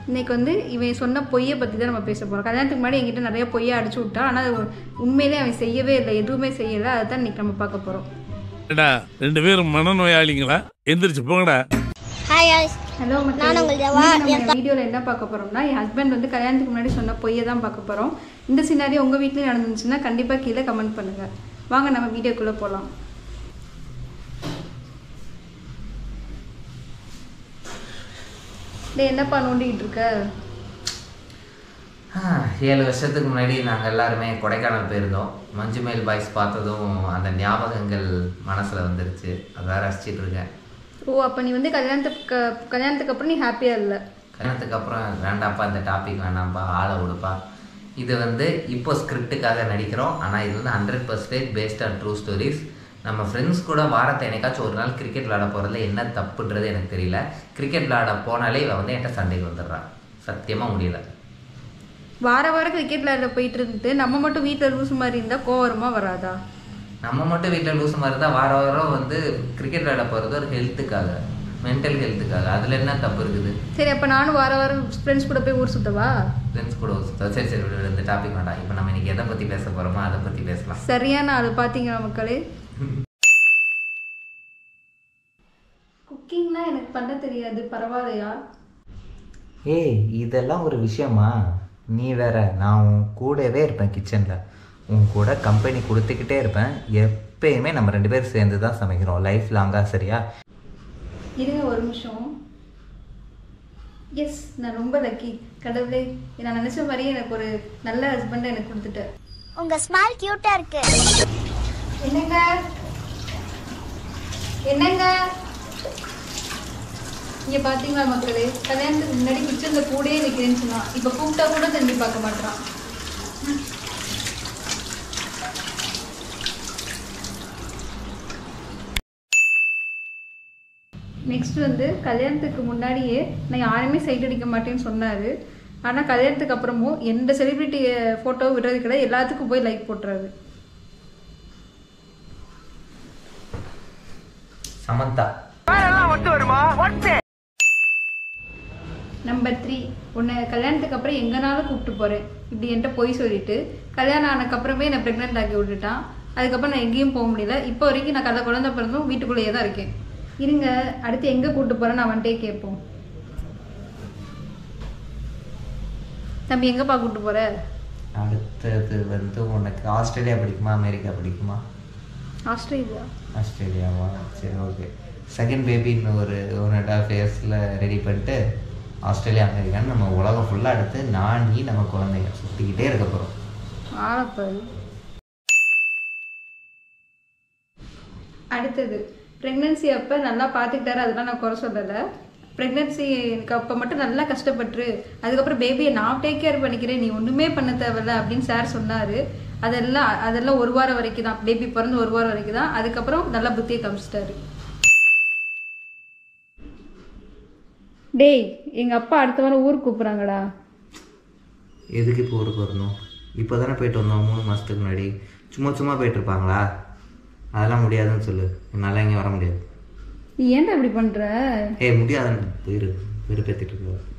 இன்னைக்கு வந்து இவன் சொன்ன பொய்யை பற்றி தான் நம்ம பேச போகிறோம் கல்யாணத்துக்கு முன்னாடி என்கிட்ட நிறைய பொய்யை அடிச்சு விட்டான் ஆனால் அது உண்மையிலே அவன் செய்யவே இல்லை எதுவுமே செய்யலை அதை தான் இன்னைக்கு நம்ம பார்க்க போகிறோம் ஏடா ரெண்டு பேரும் மனநோயாளிங்களா எந்திரிச்சு போங்கடா ஹாய் guys ஹலோ நான் உங்கள் தேவா. நம்ம வீடியோவில் என்ன பார்க்க போகிறோம்னா என் ஹஸ்பண்ட் வந்து கல்யாணத்துக்கு முன்னாடி சொன்ன பொய்யை தான் பார்க்க போகிறோம் இந்த சினாரியோ உங்கள் வீட்லேயும் நடந்துச்சுன்னா கண்டிப்பாக கீழே கமெண்ட் பண்ணுங்கள் வாங்க நம்ம வீடியோக்குள்ளே போகலாம் டேய் என்னப்பா நோண்டிக்கிட்டு இருக்க ஆ, ஏழு வருஷத்துக்கு முன்னாடி நாங்கள் எல்லாருமே கொடைக்கானல் போயிருந்தோம் மஞ்சுமேல் பாய்ஸ் பார்த்ததும் அந்த ஞாபகங்கள் மனசில் வந்துருச்சு அதான் ரசிச்சிட்டு இருக்கேன் ஓ அப்போ நீ வந்து கல்யாணத்துக்கு கல்யாணத்துக்கு அப்புறம் நீ ஹாப்பியாக இல்லை கல்யாணத்துக்கு அப்புறம் வேண்டாம்ப்பா இந்த டாபிக் வேண்டாம்ப்பா ஆளை விடுப்பா இது வந்து இப்போ ஸ்கிரிப்டுக்காக நடிக்கிறோம் ஆனால் இது வந்து hundred percentage based on true stories நம்ம ஃப்ரெண்ட்ஸ் கூட வாரத்தை என்னைக்காச்சும் ஒரு நாள் கிரிக்கெட் விளாட போகிறதுல என்ன தப்புன்றது எனக்கு தெரியல கிரிக்கெட் விளாட போனாலே இவன் வந்து என்கிட்ட சண்டைக்கு வந்துடுறான் சத்தியமாக முடியல வார வாரம் கிரிக்கெட் விளையாட போயிட்டு இருந்துட்டு நம்ம மட்டும் வீட்டில் லூஸ் மாதிரி இருந்தால் கோவரமா வராதா நம்ம மட்டும் வீட்டில் லூஸ் மாதிரி தான் வார வாரம் வந்து கிரிக்கெட் விளையாட போகிறது ஒரு ஹெல்த்துக்காக மென்டல் ஹெல்த்துக்காக அதில் என்ன தப்பு இருக்குது சரி அப்போ நானும் வார வாரம் ஃப்ரெண்ட்ஸ் கூட போய் ஊர் சுத்தவா ஃப்ரெண்ட்ஸ் கூட ஒரு சுத்தம். சரி சரி விடு, விடு, இந்த டாபிக் வேண்டாம் இப்போ நம்ம இன்னைக்கு எதை பற்றி பேச போகிறோமோ அதை பற்றி பேசலாம் சரியான ஆள் பார்த்தீங்களா மக்களே குக்கிங்லாம் எனக்கு பண்ண தெரியாது பரவாயில்லையா ஏய் இதெல்லாம் ஒரு விஷயமா நீ வேற நான் உன் கூடவே இருப்பேன் கிச்சனில் உன் கூட கம்பெனி கொடுத்துக்கிட்டே இருப்பேன் எப்பயுமே நம்ம ரெண்டு பேரும் சேர்ந்து தான் சமைக்கிறோம் லைஃப் லாங்காக சரியா இருங்க ஒரு நிமிஷம் எஸ் நான் ரொம்ப லக்கி கடவுளே நான் நினச்ச மாதிரியே எனக்கு ஒரு நல்ல ஹஸ்பண்டை எனக்கு கொடுத்துட்டேன் உங்க ஸ்மைல் கியூட்டா இருக்கு என்னங்க என்னங்க இங்க பாத்தீங்களா மக்களே கல்யாணத்துக்கு முன்னாடி கிச்சன்ல கூடயே நிக்கிறேன்னு சொன்னான் இப்ப கூப்பிட்டா கூட திரும்பி பார்க்க மாட்டான் நெக்ஸ்ட் வந்து கல்யாணத்துக்கு முன்னாடியே நான் யாரையுமே சைட் அடிக்க மாட்டேன்னு சொன்னாரு ஆனா கல்யாணத்துக்கு அப்புறமும் எந்த செலிபிரிட்டி போட்டோ விடுறது கிடையாது எல்லாத்துக்கும் போய் லைக் போட்டுறாரு சமந்தா நம்பர் த்ரீ உன்னை கல்யாணத்துக்கு அப்புறம் எங்கனாலும் கூப்பிட்டு போகிறேன் இப்படி என்கிட்ட போய் சொல்லிட்டு கல்யாணம் ஆனக்கப்புறமே என்னை ப்ரெக்னென்ட் ஆக்கி விட்டுட்டான் அதுக்கப்புறம் நான் எங்கேயும் போக முடியல இப்போ வரைக்கும் நான் கதை குழந்தை பிறந்தும் வீட்டுக்குள்ளேயே தான் இருக்கேன் இருங்க அடுத்து எங்கே கூப்பிட்டு போகிறேன்னு அவன்கிட்டே கேட்போம் தம்பி எங்கேப்பா கூப்பிட்டு போகிற அடுத்தது வந்து உனக்கு ஆஸ்திரேலியா பிடிக்குமா அமெரிக்கா பிடிக்குமா ஆஸ்திரேலியா ஆஸ்திரேலியாவா சரி ஓகே செகண்ட் பேபின்னு ஒரு ஒன் அண்ட் ஹாஃப் இயர்ஸில் ரெடி பண்ணிட்டு ஆஸ்திரேலியா அமெரிக்கான்னு நம்ம உலகம் ஃபுல்லாக எடுத்து நான் நீ நம்ம குழந்தைங்க சுற்றிக்கிட்டே இருக்க போகிறோம் ஆளப்பாரு அடுத்தது ப்ரெக்னென்சி அப்போ நல்லா பார்த்துக்கிட்டாரு அதெல்லாம் நான் குறை சொல்லலை ப்ரெக்னென்சிக்கு அப்போ மட்டும் நல்லா கஷ்டப்பட்டுரு அதுக்கப்புறம் பேபியை நான் டேக் கேர் பண்ணிக்கிறேன் நீ ஒன்றுமே பண்ண தேவையில்ல அப்படின்னு சார் சொன்னார் அதெல்லாம் அதெல்லாம் ஒரு வாரம் வரைக்கும் தான் பேபி பிறந்து ஒரு வாரம் வரைக்கும் தான் அதுக்கப்புறம் நல்லா புத்தியை காமிச்சிட்டாரு டேய் எங்கள் அப்பா அடுத்த வாரம் ஊருக்கு கூப்பிட்றாங்கடா எதுக்கு இப்போ ஊருக்கு வரணும் இப்போ தானே போயிட்டு வந்தோம் மூணு மாதத்துக்கு முன்னாடி சும்மா சும்மா போயிட்டு இருப்பாங்களா அதெல்லாம் முடியாதுன்னு சொல்லு என்னால் இங்கே வர முடியாது நீ ஏன்டா இப்படி பண்ணுற ஏய் முடியாதுன்னு போயிரு வெறுப்பேற்றிட்டு இருக்க